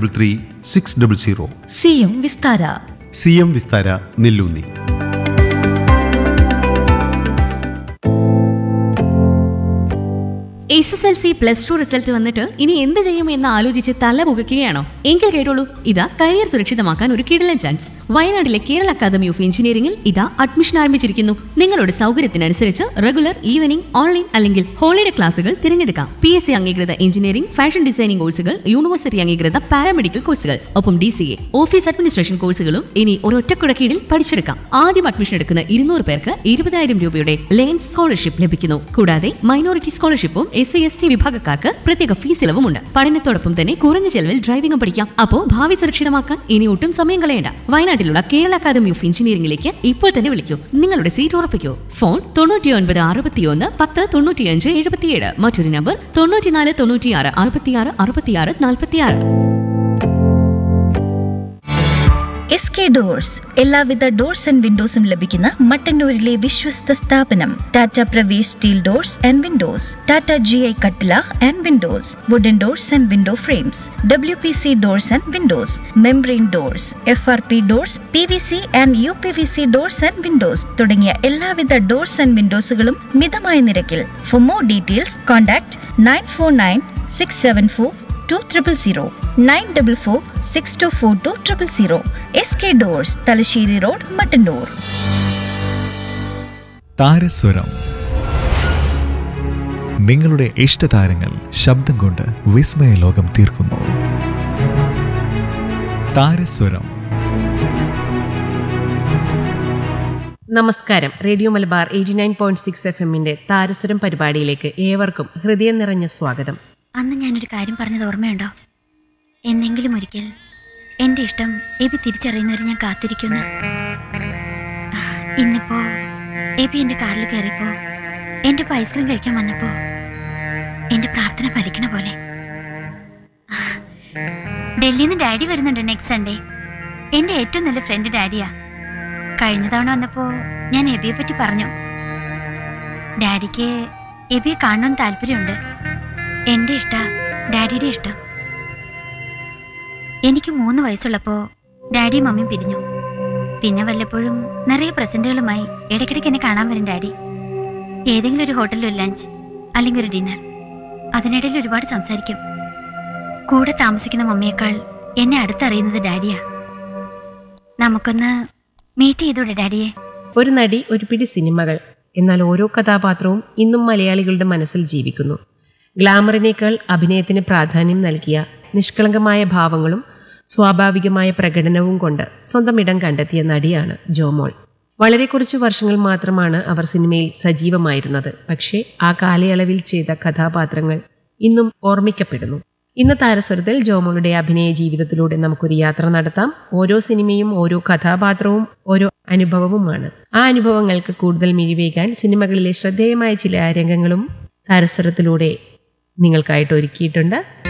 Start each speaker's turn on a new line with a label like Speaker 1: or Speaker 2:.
Speaker 1: double three six double zero
Speaker 2: C M Vistara
Speaker 1: C M Vistara Nellunni
Speaker 3: S S L C plus two result വന്നിട്ട് ഇനി എന്ത് ചെയ്യും എന്ന് ആലോചിച്ച് തല പുകയ്ക്കുകയാണോ എങ്കിൽ കേട്ടോളൂ ഇതാ കരിയർ സുരക്ഷിതമാക്കാൻ ഒരു കിടലൻ ചാൻസ് വയനാട്ടിലെ കേരള അക്കാദമി ഓഫ് എഞ്ചിനീയറിംഗിൽ ഇതാ അഡ്മിഷൻ ആരംഭിച്ചിരിക്കുന്നു നിങ്ങളുടെ സൗകര്യത്തിനനുസരിച്ച് റെഗുലർ ഈവനിംഗ് ഓൺലൈൻ അല്ലെങ്കിൽ ഹോളിഡേ ക്ലാസുകൾ തിരഞ്ഞെടുക്കാം പി എസ് സി അംഗീകൃത എഞ്ചിനീയറിംഗ് ഫാഷൻ ഡിസൈനിംഗ് കോഴ്സുകൾ യൂണിവേഴ്സിറ്റി അംഗീകൃത പാരാമെഡിക്കൽ കോഴ്സുകൾ ഒപ്പം D C A office administration കോഴ്സുകളും ഇനി ഒരൊറ്റ കുടക്കീഴിൽ പഠിച്ചെടുക്കാം ആദ്യം അഡ്മിഷൻ എടുക്കുന്ന ഇരുന്നൂറ് പേർക്ക് ഇരുപതായിരം രൂപയുടെ ലേൺ സ്കോളർഷിപ്പ് ലഭിക്കുന്നു കൂടാതെ മൈനോറിറ്റി സ്കോളർഷിപ്പും എസ് സി എസ് ടി വിഭാഗക്കാർക്ക് പ്രത്യേക ഫീസ് ഇളവുമുണ്ട് പഠനത്തോടൊപ്പം തന്നെ കുറഞ്ഞ ചെലവിൽ ഡ്രൈവിംഗും പഠിക്കാം അപ്പോ ഭാവി സുരക്ഷിതമാക്കാൻ ഇനി ഒട്ടും സമയം കളയണ്ട വയനാട്ടിലുള്ള കേരള അക്കാദമി ഓഫ് എഞ്ചിനീയറിംഗിലേക്ക് ഇപ്പോൾ തന്നെ വിളിക്കൂ നിങ്ങളുടെ സീറ്റ് ഉറപ്പിക്കൂ ഫോൺ തൊണ്ണൂറ്റി ഒൻപത് അറുപത്തിയൊന്ന് പത്ത് തൊണ്ണൂറ്റിയഞ്ച് എഴുപത്തിയേഴ് മറ്റൊരു നമ്പർ തൊണ്ണൂറ്റിനാല് തൊണ്ണൂറ്റിയാറ് അറുപത്തിയാറ് അറുപത്തിയാറ് നാൽപ്പത്തിയാറ്
Speaker 4: എസ് കെ ഡോഴ്സ് എല്ലാവിധ ഡോർസ് ആൻഡ് വിൻഡോസും ലഭിക്കുന്ന മട്ടന്നൂരിലെ വിശ്വസ്ത സ്ഥാപനം Tata Pravesh steel doors and windows Tata G I കട്ടില and windows wooden doors and window frames W P C doors and windows membrane doors F R P doors P V C and U P V C doors and windows തുടങ്ങിയ എല്ലാവിധ doors and വിൻഡോസുകളും മിതമായ നിരക്കിൽ for more details contact nine four nine six seven four two triple zero nine double four six two four two triple zero S K doors Thalassery road Mattannur
Speaker 5: Tharaswaram നിങ്ങളുടെ ഇഷ്ടതാരങ്ങൾ ശബ്ദം കൊണ്ട് വിസ്മയ ലോകം തീർക്കുന്നു താരസ്വരം
Speaker 6: നമസ്കാരം radio Malabar eighty nine point six F എമ്മിന്റെ താരസ്വരം പരിപാടിയിലേക്ക് ഏവർക്കും ഹൃദയം നിറഞ്ഞ സ്വാഗതം
Speaker 7: അന്ന് ഞാനൊരു കാര്യം പറഞ്ഞത് ഓർമ്മയുണ്ടോ എന്നെങ്കിലും ഒരിക്കൽ എൻ്റെ ഇഷ്ടം എബി തിരിച്ചറിയുന്നവരെ ഞാൻ കാത്തിരിക്കുന്നു ഇന്നിപ്പോ എബി എൻ്റെ കാറിൽ കയറിയപ്പോ എൻ്റെ ഐസ്ക്രീം കഴിക്കാൻ വന്നപ്പോ എൻ്റെ പ്രാർത്ഥന ഫലിക്കണ പോലെ ഡൽഹിയിൽ നിന്ന് ഡാഡി വരുന്നുണ്ട് നെക്സ്റ്റ് സൺഡേ എൻ്റെ ഏറ്റവും നല്ല ഫ്രണ്ട് ഡാഡിയാ കഴിഞ്ഞ തവണ വന്നപ്പോ ഞാൻ എബിയെ പറ്റി പറഞ്ഞു ഡാഡിക്ക് എബിയെ കാണണമെന്ന് താല്പര്യമുണ്ട് എന്റെ ഇഷ്ട ഡാഡിയുടെ ഇഷ്ടം എനിക്ക് മൂന്ന് വയസ്സുള്ളപ്പോ ഡാഡിയും മമ്മിയും പിരിഞ്ഞു പിന്നെ വല്ലപ്പോഴും നിറയെ പ്രസന്റുകളുമായി ഇടയ്ക്കിടയ്ക്ക് എന്നെ കാണാൻ വരും ഡാഡി ഏതെങ്കിലും ഒരു ഹോട്ടലിൽ ഒരു ലഞ്ച് അല്ലെങ്കിൽ ഒരു ഡിന്നർ അതിനിടയിൽ ഒരുപാട് സംസാരിക്കും കൂടെ താമസിക്കുന്ന മമ്മിയേക്കാൾ എന്നെ അടുത്തറിയുന്നത് ഡാഡിയാ നമുക്കൊന്ന് മീറ്റ് ചെയ്തൂടെ ഡാഡിയെ
Speaker 6: ഒരു നടി ഒരു പിടി സിനിമകൾ എന്നാൽ ഓരോ കഥാപാത്രവും ഇന്നും മലയാളികളുടെ മനസ്സിൽ ജീവിക്കുന്നു ഗ്ലാമറിനേക്കാൾ അഭിനയത്തിന് പ്രാധാന്യം നൽകിയ നിഷ്കളങ്കമായ ഭാവങ്ങളും സ്വാഭാവികമായ പ്രകടനവും കൊണ്ട് സ്വന്തം ഇടം കണ്ടെത്തിയ നടിയാണ് ജോമോൾ വളരെ കുറച്ചു വർഷങ്ങൾ മാത്രമാണ് അവർ സിനിമയിൽ സജീവമായിരുന്നത് പക്ഷേ ആ കാലയളവിൽ ചെയ്ത കഥാപാത്രങ്ങൾ ഇന്നും ഓർമ്മിക്കപ്പെടുന്നു ഇന്ന് താരസ്വരത്തിൽ ജോമോളുടെ അഭിനയ ജീവിതത്തിലൂടെ നമുക്കൊരു യാത്ര നടത്താം ഓരോ സിനിമയും ഓരോ കഥാപാത്രവും ഓരോ അനുഭവവുമാണ് ആ അനുഭവങ്ങൾക്ക് കൂടുതൽ മിഴിവേകാൻ സിനിമകളിലെ ശ്രദ്ധേയമായ ചില രംഗങ്ങളും താരസ്വരത്തിലൂടെ നിങ്ങൾക്കായിട്ട് ഒരുക്കിയിട്ടുണ്ട്